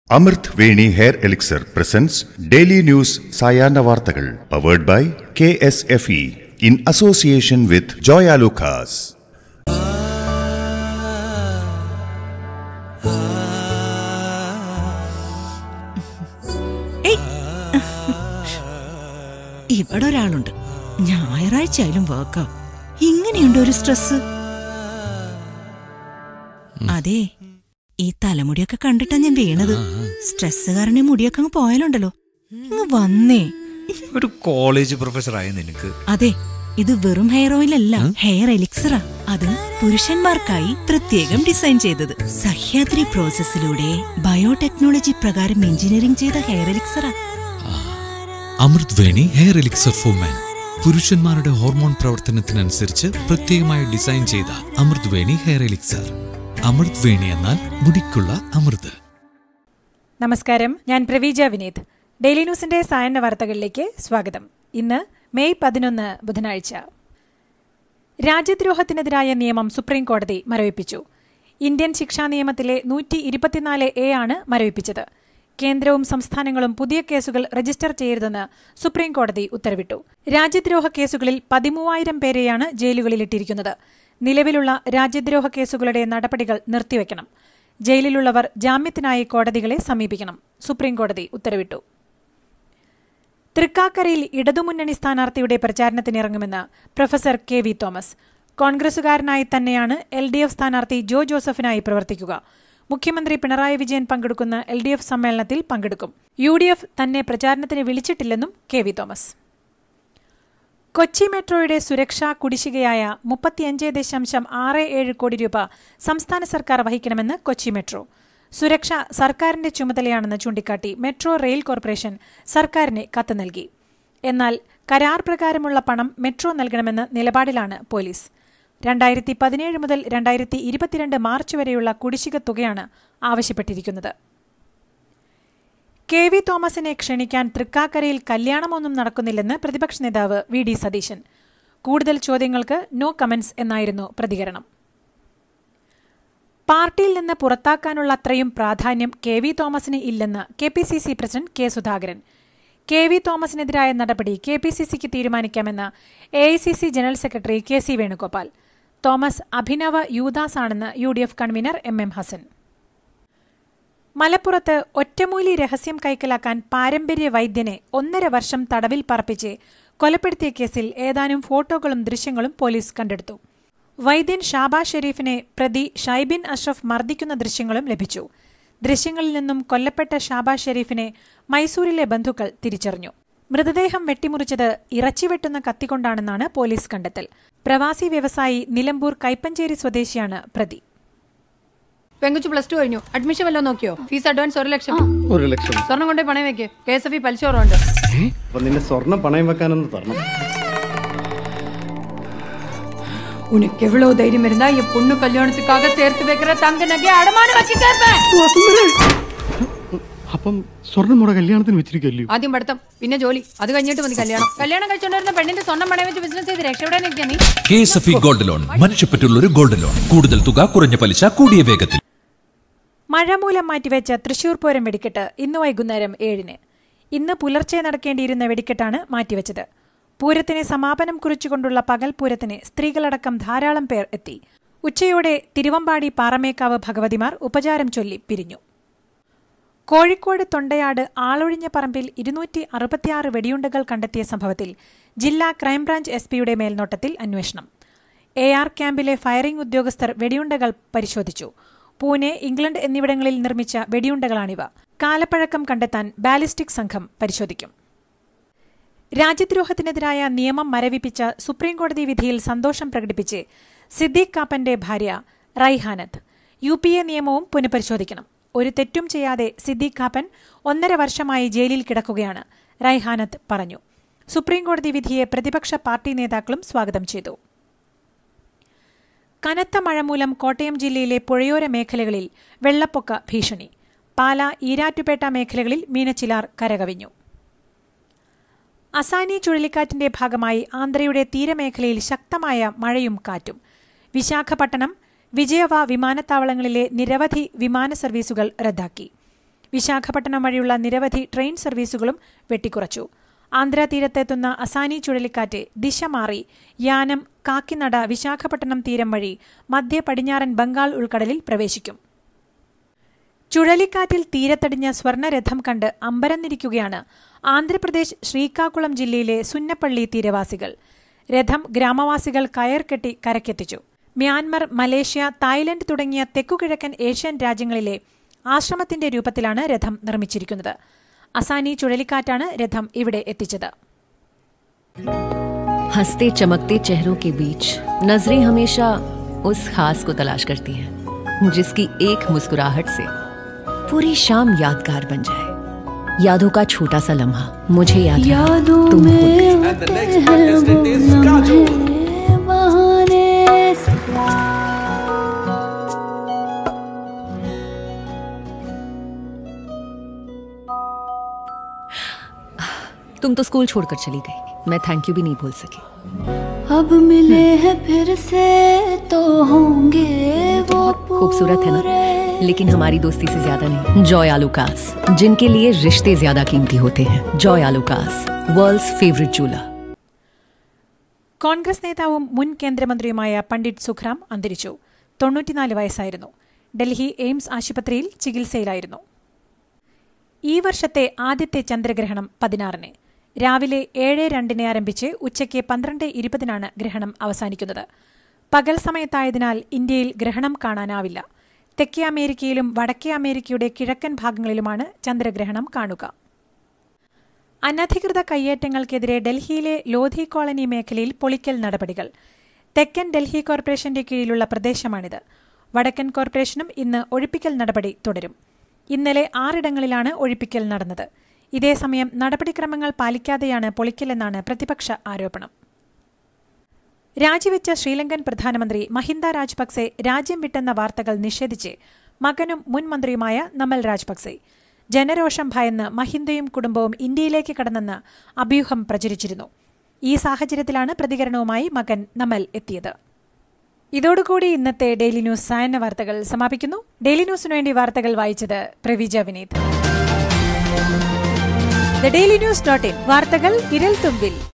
അമൃത് Veni hair elixir presents daily news സായാഹ്ന വാർത്തകൾ powered by K S F E in association with Joyalukkas ഏയ്. ഇവിടെ ഒരാളുണ്ട് ഞായറാഴ്ച ആയാലും വർക്കാ ഇങ്ങനെയുണ്ട് ഒരു സ്ട്രെസ് അതെ ഈ തലമുടിയൊക്കെ കണ്ടിട്ടാ ഞാൻ വീണത് സ്ട്രെസ് കാരണം ഈ മുടിയൊക്കെ അങ്ങ് പോയാലുണ്ടല്ലോ ഇങ്ങ് വന്നേ ഒരു കോളേജ് പ്രൊഫസറായ നിനക്ക് അതെ ഇത് വെറും ഹെയർ ഓയിൽ അല്ല ഹെയർ എലിക്സറാ അത് പുരുഷന്മാർക്കായി പ്രത്യേകം ഡിസൈൻ ചെയ്തത് സഹ്യാദ്രി പ്രോസസ്സിലൂടെ ബയോടെക്നോളജി പ്രകാരം എഞ്ചിനീയറിംഗ് ചെയ്ത ഹെയർ എലിക്സറാ Amrut Veni hair elixir for men പുരുഷന്മാരുടെ ഹോർമോൺ പ്രവർത്തനത്തിനനുസരിച്ച് പ്രത്യേകമായി ഡിസൈൻ ചെയ്ത അമൃത് വേണി ഹെയർ എലിക്സർ അമൃത് വേണി എന്നാൽ മുടിക്കുള്ള അമൃത് നമസ്കാരം ഞാൻ പ്രവീജ വിനീത് ഡെയിലി ന്യൂസിന്റെ സായന്ന വാർത്തകളിലേക്ക് സ്വാഗതം ഇന്ന് മെയ് പതിനൊന്ന് ബുധനാഴ്ച രാജ്യദ്രോഹത്തിനെതിരായ നിയമം സുപ്രീം കോടതി മരവിപ്പിച്ചു ഇന്ത്യൻ ശിക്ഷാ നിയമത്തിലെ നൂറ്റി ഇരുപത്തിനാല് എ ആണ് മരവിപ്പിച്ചത് കേന്ദ്രവും സംസ്ഥാനങ്ങളും പുതിയ കേസുകൾ രജിസ്റ്റർ ചെയ്യരുതെന്ന് സുപ്രീം കോടതി ഉത്തരവിട്ടു രാജ്യദ്രോഹ കേസുകളിൽ പതിമൂവായിരം പേരെയാണ് ജയിലുകളിലിട്ടിരിക്കുന്നത് നിലവിലുള്ള രാജ്യദ്രോഹ കേസുകളുടെ നടപടികൾ നിർത്തിവെക്കണം ജയിലിലുള്ളവർ ജാമ്യത്തിനായി കോടതികളെ സമീപിക്കണം സുപ്രീം കോടതി ഉത്തരവിട്ടു തൃക്കാക്കരയിൽ ഇടതുമുന്നണി സ്ഥാനാർത്ഥിയുടെ പ്രചാരണത്തിനിറങ്ങുമെന്ന് പ്രൊഫസർ കെ വി തോമസ് കോൺഗ്രസുകാരനായി തന്നെയാണ് എൽ ഡി എഫ് സ്ഥാനാർത്ഥി ജോ ജോസഫിനായി പ്രവർത്തിക്കുക മുഖ്യമന്ത്രി പിണറായി വിജയൻ പങ്കെടുക്കുന്ന എൽ ഡി എഫ് സമ്മേളനത്തിൽ പങ്കെടുക്കും യു ഡി എഫ് തന്നെ പ്രചാരണത്തിന് വിളിച്ചിട്ടില്ലെന്നും കെ വി തോമസ് കൊച്ചി മെട്രോയുടെ സുരക്ഷാ കുടിശ്ശികയായ മുപ്പത്തിയഞ്ച് ദശാംശം ആറ് ഏഴ് കോടി രൂപ സംസ്ഥാന സർക്കാർ വഹിക്കണമെന്ന് കൊച്ചി മെട്രോ സുരക്ഷ സർക്കാരിന്റെ ചുമതലയാണെന്ന് ചൂണ്ടിക്കാട്ടി മെട്രോ റെയിൽ കോർപ്പറേഷൻ സർക്കാരിന് കത്ത് നൽകി എന്നാൽ കരാർ പ്രകാരമുള്ള പണം മെട്രോ നൽകണമെന്ന നിലപാടിലാണ് പോലീസ് രണ്ടായിരത്തി പതിനേഴ് മുതൽ രണ്ടായിരത്തി ഇരുപത്തിരണ്ട് മാർച്ച് വരെയുള്ള കുടിശ്ശിക തുകയാണ് ആവശ്യപ്പെട്ടിരിക്കുന്നത് കെ വി തോമസിനെ ക്ഷണിക്കാൻ തൃക്കാക്കരയിൽ കല്യാണമൊന്നും നടക്കുന്നില്ലെന്ന് പ്രതിപക്ഷ നേതാവ് വി ഡി സതീശൻ കൂടുതൽ ചോദ്യങ്ങൾക്ക് നോ കമന്റ്സ് എന്നായിരുന്നു പ്രതികരണം പാർട്ടിയിൽ നിന്ന് പുറത്താക്കാനുള്ള അത്രയും പ്രാധാന്യം കെ വി തോമസിന് ഇല്ലെന്ന് K P C C president K Sudhakaran K V തോമസിനെതിരായ നടപടി കെ പി സി സിക്ക് തീരുമാനിക്കാമെന്ന് A I C C general secretary K C Venugopal Thomas അഭിനവ യൂദാസ് ആണെന്ന് U D F convener M M Hassan മലപ്പുറത്ത് ഒറ്റമൂലി രഹസ്യം കൈക്കലാക്കാൻ പാരമ്പര്യ വൈദ്യനെ ഒന്നര വർഷം തടവിൽ പാർപ്പിച്ച് കൊലപ്പെടുത്തിയ കേസിൽ ഏതാനും ഫോട്ടോകളും ദൃശ്യങ്ങളും പോലീസ് കണ്ടെടുത്തു വൈദ്യൻ ഷാബാ ഷെരീഫിനെ പ്രതി ഷൈബിൻ അഷ്റഫ് മർദ്ദിക്കുന്ന ദൃശ്യങ്ങളും ലഭിച്ചു ദൃശ്യങ്ങളിൽ നിന്നും കൊല്ലപ്പെട്ട ഷാബാ ഷെരീഫിനെ മൈസൂരിലെ ബന്ധുക്കൾ തിരിച്ചറിഞ്ഞു മൃതദേഹം വെട്ടിമുറിച്ചത് ഇറച്ചി വെട്ടുന്ന കത്തിക്കൊണ്ടാണെന്നാണ് പോലീസ് കണ്ടെത്തൽ പ്രവാസി വ്യവസായി നിലമ്പൂർ കൈപ്പഞ്ചേരി സ്വദേശിയാണ് പ്രതി പെങ്കുച്ചു പ്ലസ് ടു കഴിഞ്ഞു അഡ്മിഷൻ വല്ലതും നോക്കിയോ ഫീസ് അഡ്വാൻസ് ഒരു ലക്ഷം ഒരു ലക്ഷം സ്വർണം കൊണ്ടേ പണയം വെക്ക് കെ എസ് എഫ് ഇ പലിശ കുറവുണ്ട് അപ്പൊ നിന്റെ സ്വർണം പണയം വെക്കാനൊന്ന് തരണം உனக்கு எவ்வளவு தைரியம் இருந்தா என் பொண்ணு கல்யாணத்துக்காக சேர்த்து வைக்கிற தங்க நகை அடமான வச்சு கேட்பேன் അപ്പം സ്വർണം മുട കല്യാണത്തിന് വെച്ചിരിക്കല്ലോ ആദ്യം പഠിത്തം പിന്നെ ജോലി അത് കഴിഞ്ഞിട്ട് മതി കല്യാണം കല്യാണം കഴിച്ചോണ്ടിരുന്ന പെണ്ണിന്റെ സ്വർണ്ണം പണയം വെച്ച് ബിസിനസ് ചെയ്ത് രക്ഷപ്പെടാൻ നിൽക്കുക നീ K S F E gold loan മനുഷ്യപ്പറ്റുള്ള ഒരു ഗോൾഡ് ലോൺ കൂടുതൽ തുക കുറഞ്ഞ പലിശ കൂടിയ വേഗത്തിൽ മഴ മൂലം മാറ്റിവെച്ച തൃശൂർ പൂരം വെടിക്കെട്ട് ഇന്ന് വൈകുന്നേരം ഏഴിന് ഇന്ന് പുലർച്ചെ നടക്കേണ്ടിയിരുന്ന വെടിക്കെട്ടാണ് മാറ്റിവെച്ചത് പൂരത്തിന് സമാപനം കുറിച്ചുകൊണ്ടുള്ള പകൽ പൂരത്തിന് സ്ത്രീകളടക്കം ധാരാളം പേർ എത്തി ഉച്ചയോടെ തിരുവമ്പാടി പാറമേക്കാവ് ഭഗവതിമാർ ഉപചാരം ചൊല്ലി പിരിഞ്ഞു കോഴിക്കോട് തൊണ്ടയാട് ആളൊഴിഞ്ഞ പറമ്പിൽ ഇരുന്നൂറ്റി അറുപത്തിയാറ് വെടിയുണ്ടകൾ കണ്ടെത്തിയ സംഭവത്തിൽ ജില്ലാ ക്രൈംബ്രാഞ്ച് എസ് പിയുടെ മേൽനോട്ടത്തിൽ അന്വേഷണം എ ആർ ക്യാമ്പിലെ ഫയറിംഗ് ഉദ്യോഗസ്ഥർ വെടിയുണ്ടകൾ പരിശോധിച്ചു പൂനെ ഇംഗ്ലണ്ട് എന്നിവിടങ്ങളിൽ നിർമ്മിച്ച വെടിയുണ്ടകളാണിവ കാലപ്പഴക്കം കണ്ടെത്താൻ ബാലിസ്റ്റിക് സംഘം പരിശോധിക്കും രാജ്യദ്രോഹത്തിനെതിരായ നിയമം മരവിപ്പിച്ച സുപ്രീംകോടതി വിധിയിൽ സന്തോഷം പ്രകടിപ്പിച്ച് സിദ്ദീഖ് കാപ്പന്റെ ഭാര്യ റൈഹാനത്ത് യു പി എ നിയമവും പുനഃപരിശോധിക്കണം ഒരു തെറ്റും ചെയ്യാതെ സിദ്ദീഖ് കാപ്പൻ ഒന്നര വർഷമായി ജയിലിൽ കിടക്കുകയാണ് റൈഹാനത്ത് പറഞ്ഞു സുപ്രീംകോടതി വിധിയെ പ്രതിപക്ഷ പാർട്ടി നേതാക്കളും സ്വാഗതം ചെയ്തു കനത്ത മഴ മൂലം കോട്ടയം ജില്ലയിലെ പുഴയോര മേഖലകളിൽ വെള്ളപ്പൊക്ക ഭീഷണി പാല ഈരാറ്റുപേട്ട മേഖലകളിൽ മീനച്ചിലാർ കരകവിഞ്ഞു അസാനി ചുഴലിക്കാറ്റിന്റെ ഭാഗമായി ആന്ധ്രയുടെ തീരമേഖലയിൽ ശക്തമായ മഴയും കാറ്റും വിശാഖപട്ടണം വിജയവ വിമാനത്താവളങ്ങളിലെ നിരവധി വിമാന സർവീസുകൾ റദ്ദാക്കി വിശാഖപട്ടണം വഴിയുള്ള നിരവധി ട്രെയിൻ സർവീസുകളും വെട്ടിക്കുറച്ചു ആന്ധ്ര തീരത്തെത്തുന്ന അസാനി ചുഴലിക്കാറ്റ് ദിശ മാറി യാനം കാക്കിനട വിശാഖപട്ടണം തീരം വഴി മധ്യ പടിഞ്ഞാറൻ ബംഗാൾ ഉൾക്കടലിൽ പ്രവേശിക്കും ചുഴലിക്കാറ്റിൽ തീരത്തടിഞ്ഞ സ്വർണരഥം കണ്ട് അമ്പരന്നിരിക്കുകയാണ് ആന്ധ്രാപ്രദേശ് ശ്രീകാകുളം ജില്ലയിലെ സുന്നപ്പള്ളി തീരവാസികൾ രഥം ഗ്രാമവാസികൾ കയർ കെട്ടി കരക്കെത്തിച്ചു മ്യാൻമർ മലേഷ്യ തായ്ലൻഡ് തുടങ്ങിയ തെക്കുകിഴക്കൻ ഏഷ്യൻ രാജ്യങ്ങളിലെ ആശ്രമത്തിന്റെ രൂപത്തിലാണ് രഥം നിർമ്മിച്ചിരിക്കുന്നത് അസാനി ചുഴലിക്കാറ്റാണ് രഥം ഇവിടെ എത്തിച്ചത് हंसते चमकते चेहरों के बीच नजरें हमेशा उस खास को तलाश करती हैं जिसकी एक मुस्कुराहट से पूरी शाम यादगार बन जाए यादों का छोटा सा लम्हा मुझे याद यादों तुम में तुम तो स्कूल छोड़कर चली गई मैं थैंक यू भी नहीं बोल सकी अब मिले हैं फिर से तो होंगे वो खूबसूरत है ना लेकिन हमारी दोस्ती से ज्यादा नहीं जॉय आलूकास जिनके लिए रिश्ते ज्यादा कीमती होते हैं Joy Alukkas world's favourite jeweller Congress നേതാവും മുൻ കേന്ദ്രമന്ത്രിയുമായ പണ്ഡിറ്റ് സുഖ്റാം അന്തരിച്ചു തൊണ്ണൂറ്റിനാല് വയസ്സായിരുന്നു ഡൽഹി എയിംസ് ആശുപത്രിയിൽ ചികിത്സയിലായിരുന്നു ഈ വർഷത്തെ ആദ്യത്തെ ചന്ദ്രഗ്രഹണം പതിനാറിന് രാവിലെ ഏഴ് രണ്ടിന് ആരംഭിച്ച് ഉച്ചയ്ക്ക് പന്ത്രണ്ട് ഇരുപതിനാണ് ഗ്രഹണം അവസാനിക്കുന്നത് പകൽ സമയത്തായതിനാൽ ഇന്ത്യയിൽ ഗ്രഹണം കാണാനാവില്ല തെക്കേ അമേരിക്കയിലും വടക്കേ അമേരിക്കയുടെ കിഴക്കൻ ഭാഗങ്ങളിലുമാണ് ചന്ദ്രഗ്രഹണം കാണുക അനധികൃത കയ്യേറ്റങ്ങൾക്കെതിരെ ഡൽഹിയിലെ ലോധി കോളനി മേഖലയിൽ പൊളിക്കൽ നടപടികൾ തെക്കൻ ഡൽഹി കോർപ്പറേഷന്റെ കീഴിലുള്ള പ്രദേശമാണിത് വടക്കൻ കോർപ്പറേഷനും ഇന്ന് ഒഴിപ്പിക്കൽ നടപടി തുടരും ഇന്നലെ ആറിടങ്ങളിലാണ് ഒഴിപ്പിക്കൽ നടന്നത് ഇതേസമയം നടപടിക്രമങ്ങൾ പാലിക്കാതെയാണ് പൊളിക്കലെന്നാണ് പ്രതിപക്ഷ ആരോപണം രാജിവെച്ച ശ്രീലങ്കൻ പ്രധാനമന്ത്രി മഹിന്ദ രാജപക്സെ രാജ്യം വിട്ടെന്ന വാർത്തകൾ നിഷേധിച്ച് മകനും മുൻ മന്ത്രിയുമായ നമൽ രാജപക്സെ ജനരോഷം ഭയന്ന് മഹിന്ദയും കുടുംബവും ഇന്ത്യയിലേക്ക് കടന്നെന്ന് അഭ്യൂഹം പ്രചരിച്ചിരുന്നു ഈ സാഹചര്യത്തിലാണ് പ്രതികരണവുമായി മകൻ നമൽ എത്തിയത് ഇതോടുകൂടി ഇന്നത്തെ ഡെയിലി ന്യൂസ് സായന്ന വാർത്തകൾ സമാപിക്കുന്നു ഡെയിലി ന്യൂസിനു വേണ്ടി വാർത്തകൾ വായിച്ചത് Pravija Vineeth the daily news dot in വാർത്തകൾ വിരൽ തുമ്പിൽ